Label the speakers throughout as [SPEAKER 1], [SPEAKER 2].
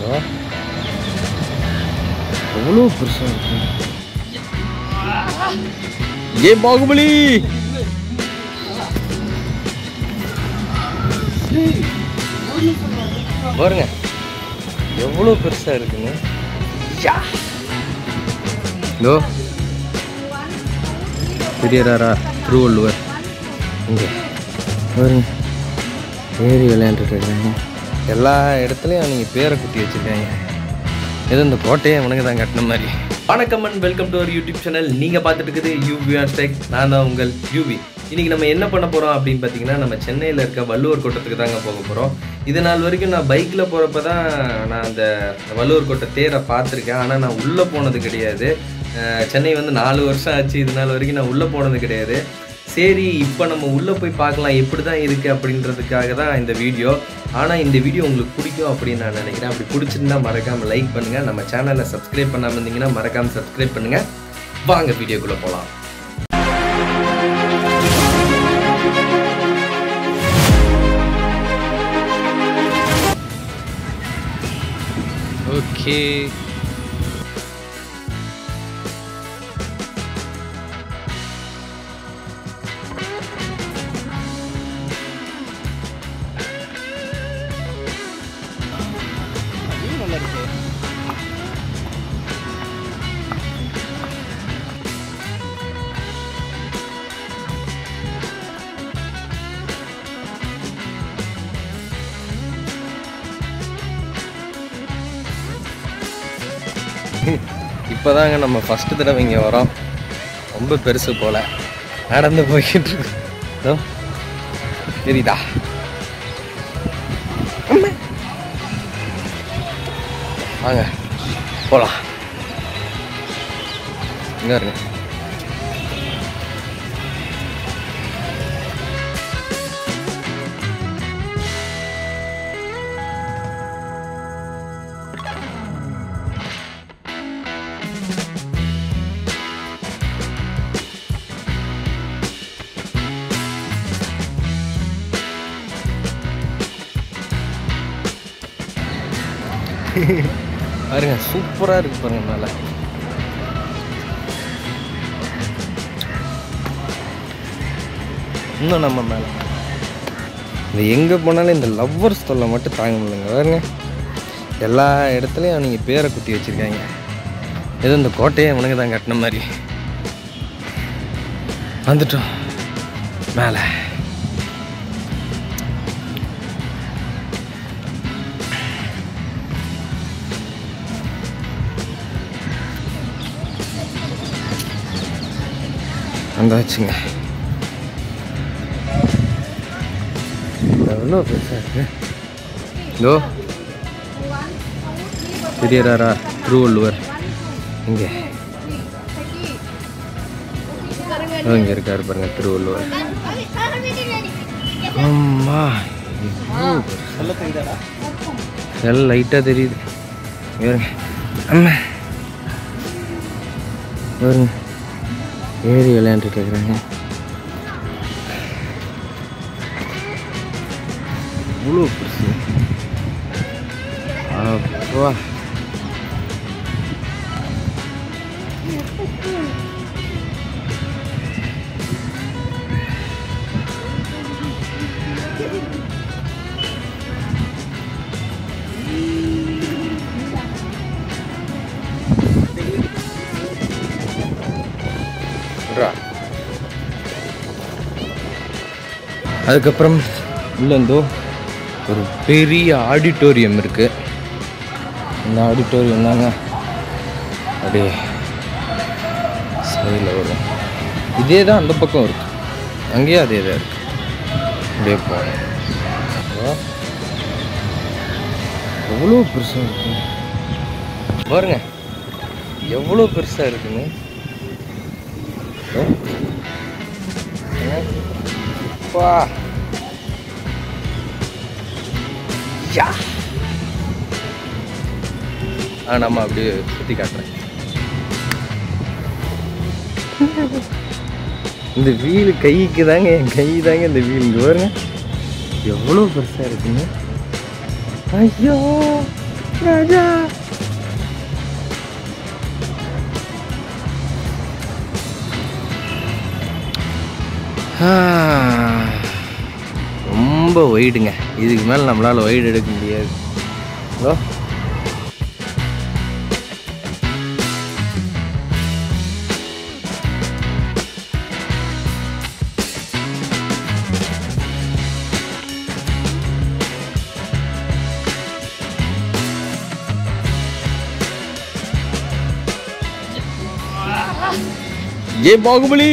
[SPEAKER 1] ஆ? எவ்வளோ பெருசா இருக்கு ஏ பாகுபலி பாருங்க எவ்வளோ பெருசா இருக்குங்க யா. இதோ பெரியராரா திருவள்ளுவர் இங்கே பாருங்க ஏறி விளையாண்டுட்டு இருக்காங்க எல்லா இடத்துலையும் நீங்கள் பேரை குத்தி வச்சுருக்காங்க ஏதோ இந்த கோட்டையை உனக்கு தான் கட்டின மாதிரி வணக்கம் and welcome to our YouTube channel நீங்கள் பார்த்துட்டு இருக்குது யூவி டெக் நான் தான் உங்கள் யூவி இன்றைக்கி நம்ம என்ன பண்ண போகிறோம் அப்படின்னு பார்த்தீங்கன்னா நம்ம சென்னையில் இருக்க வள்ளுவர் கோட்டத்துக்கு தாங்க போக போகிறோம் இது நாள் வரைக்கும் நான் பைக்கில் போகிறப்ப தான் நான் அந்த வள்ளுவர் கோட்டை தேரை பார்த்துருக்கேன் ஆனால் நான் உள்ளே போனது கிடையாது அஹ் சென்னை வந்து நாலு வருஷம் ஆச்சு இது நாள் வரைக்கும் நான் உள்ளே போனது கிடையாது சரி இப்போ நம்ம உள்ளே போய் பார்க்கலாம் எப்படி தான் இருக்குது அப்படின்றதுக்காக தான் இந்த வீடியோ ஆனால் இந்த வீடியோ உங்களுக்கு பிடிக்கும் அப்படின்னு நான் நினைக்கிறேன் அப்படி பிடிச்சிருந்தா மறக்காமல் லைக் பண்ணுங்கள் நம்ம சேனலை சப்ஸ்கிரைப் பண்ணாமல் இருந்தீங்கன்னா மறக்காமல் சப்ஸ்கிரைப் பண்ணுங்கள் வாங்க வீடியோக்குள்ளே போகலாம் ஓகே இப்போதாங்க நம்ம ஃபஸ்ட்டு தடவை இங்கே வரோம் ரொம்ப பெருசு போல நடந்து போய்கிட்டு இருக்கு இதோ, தெரியுதா அம்மா. வாங்க போகலாம் இங்கே இருங்க பாருங்க சூப்பராக இருக்கு பாருங்க மேலே இன்னும் நம்ம மேலே இந்த எங்கே போனாலும் இந்த லவ்வர்ஸ் தொல்லை மட்டும் தாங்க முடியலங்க பாருங்க எல்லா இடத்துலையும் நீங்கள் பேரை குத்தி வச்சுருக்காங்க ஏதோ இந்த கோட்டையை உனக்கு தான் கட்டின மாதிரி வந்துட்டோம் மேலே வந்தாச்சுங்க எவ்வளோ பெருசாக இருக்கு இதோ பெரியராரா திருவள்ளுவர் இங்கே இதோ இங்கே இருக்காரு பாருங்க திருவள்ளுவர் அம்மா எவ்வளோ பெருசா. எல்லாம் லைட்டாக தெரியுது பாருங்க அம்மா பாருங்க ஏறி விளையாண்டுட்டு இருக்கிறாங்க இவ்வளோ பெருசு அப்பா விட்றா. அதுக்கப்புறம் உள்ள இருந்தோ ஒரு பெரிய ஆடிட்டோரியம் இருக்கு இந்த ஆடிட்டோரியம் தாங்க அப்படியே சைடில் வரும் இதே தான் அந்த பக்கம் இருக்கு அங்கேயே அதே தான் இருக்கு அப்படியே போகணும் வா. எவ்வளோ பெருசாக இருக்கு பாருங்க எவ்வளோ பெருசாக இருக்குன்னு அப்பா யா ஆ நம்ம அப்படியே சுற்றி காட்டுறேன் இந்த வீல் கைக்கு தாங்க என் கை தாங்க இந்த வீல் இங்கே பாருங்க எவ்வளோ பெருசாக இருக்குங்க ஐயோ ராஜா ஆ, ரொம்ப ஒயிடுங்க இதுக்கு மேலே நம்மளால் ஒயிட் எடுக்க முடியாது ஹலோ ஏ பாகுபலி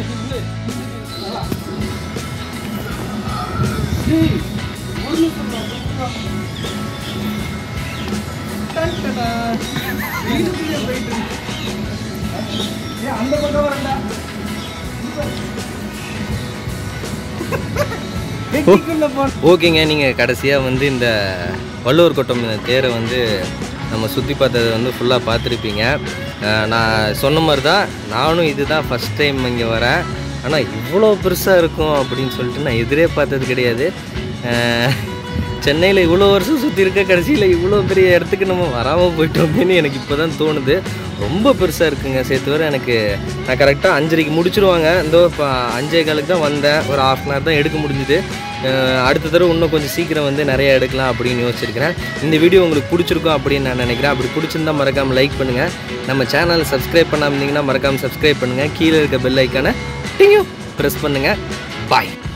[SPEAKER 1] ஓகேங்க நீங்கள் கடைசியாக வந்து இந்த வள்ளுவர் கோட்டம் இந்த தேரை வந்து நம்ம சுற்றி பார்த்ததை வந்து ஃபுல்லாக பார்த்துருப்பீங்க அஹ் நான் சொன்ன மாதிரி தான் நானும் இதுதான் ஃபஸ்ட் டைம் இங்கே வரேன் ஆனால் இவ்வளோ பெருசாக இருக்கும் அப்படின்னு சொல்லிட்டு நான் எதிரே பார்த்தது கிடையாது சென்னையில் இவ்வளோ வருஷம் சுற்றி இருக்க கடைசியில் இவ்வளோ பெரிய இடத்துக்கு நம்ம வராமல் போயிட்டோமேன்னு எனக்கு இப்போ தான் தோணுது ரொம்ப பெருசாக இருக்குங்க சேர்த்து வர எனக்கு நான் கரெக்டாக அஞ்சரைக்கு முடிச்சிருவாங்க இந்த இப்போ அஞ்சே காலுக்கு தான் வந்தேன் ஒரு ஹாஃப் அன் ஹவர் தான் எடுக்க முடிஞ்சுது அஹ் அடுத்த தடவை இன்னும் கொஞ்சம் சீக்கிரம் வந்து நிறைய எடுக்கலாம் அப்படின்னு யோசிச்சிருக்கிறேன் இந்த வீடியோ உங்களுக்கு பிடிச்சிருக்கும் அப்படின்னு நான் நினைக்கிறேன் அப்படி பிடிச்சிருந்தா மறக்காமல் லைக் பண்ணுங்கள் நம்ம சேனலை சப்ஸ்கிரைப் பண்ணாமல் இருந்தீங்கன்னா மறக்காமல் சப்ஸ்கிரைப் பண்ணுங்கள் கீழே இருக்க பெல் ஐக்கானை டிங்கும் ப்ரெஸ் பண்ணுங்கள் பாய்